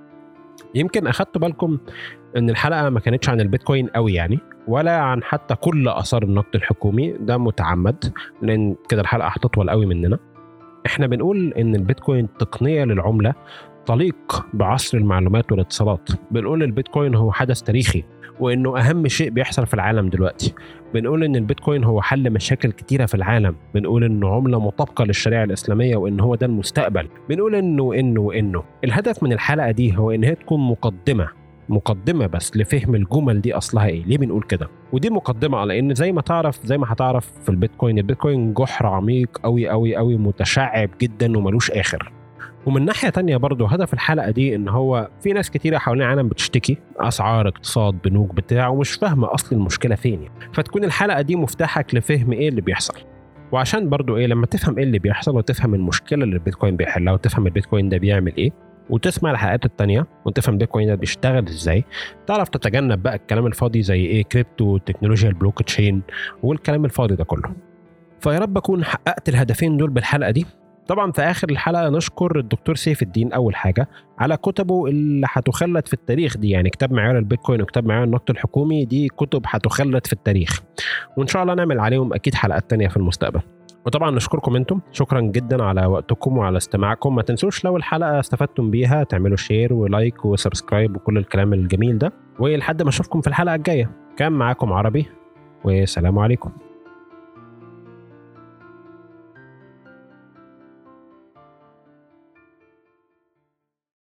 يمكن اخدتوا بالكم ان الحلقه ما كانتش عن البيتكوين قوي يعني ولا عن حتى كل اثار النقد الحكومي ده متعمد لان كده الحلقه هتطول قوي مننا احنا بنقول ان البيتكوين تقنيه للعمله تليق بعصر المعلومات والاتصالات بنقول البيتكوين هو حدث تاريخي وانه اهم شيء بيحصل في العالم دلوقتي بنقول ان البيتكوين هو حل مشاكل كتيره في العالم بنقول انه عمله مطابقه للشريعه الاسلاميه وان هو ده المستقبل بنقول انه انه وانه الهدف من الحلقه دي هو ان هي تكون مقدمه مقدمه بس لفهم الجمل دي اصلها ايه ليه بنقول كده ودي مقدمه على ان زي ما تعرف زي ما هتعرف في البيتكوين البيتكوين جحر عميق قوي قوي قوي متشعب جدا وملوش اخر ومن ناحيه تانية برضو هدف الحلقه دي ان هو في ناس كتيره حوالين العالم بتشتكي اسعار اقتصاد بنوك بتاع ومش فاهمه اصل المشكله فين يعني. فتكون الحلقه دي مفتاحك لفهم ايه اللي بيحصل وعشان برضو ايه لما تفهم ايه اللي بيحصل وتفهم المشكله اللي البيتكوين بيحلها وتفهم البيتكوين ده بيعمل ايه وتسمع الحلقات التانية وتفهم البيتكوين ده بيشتغل ازاي تعرف تتجنب بقى الكلام الفاضي زي ايه كريبتو تكنولوجيا البلوك تشين والكلام الفاضي ده كله فيا رب اكون حققت الهدفين دول بالحلقه دي طبعا في اخر الحلقه نشكر الدكتور سيف الدين اول حاجه على كتبه اللي هتخلد في التاريخ دي يعني كتاب معيار البيتكوين وكتاب معيار النقد الحكومي دي كتب هتخلد في التاريخ وان شاء الله نعمل عليهم اكيد حلقات تانية في المستقبل وطبعا نشكركم انتم شكرا جدا على وقتكم وعلى استماعكم ما تنسوش لو الحلقه استفدتم بيها تعملوا شير ولايك وسبسكرايب وكل الكلام الجميل ده ولحد ما اشوفكم في الحلقه الجايه كان معاكم عربي والسلام عليكم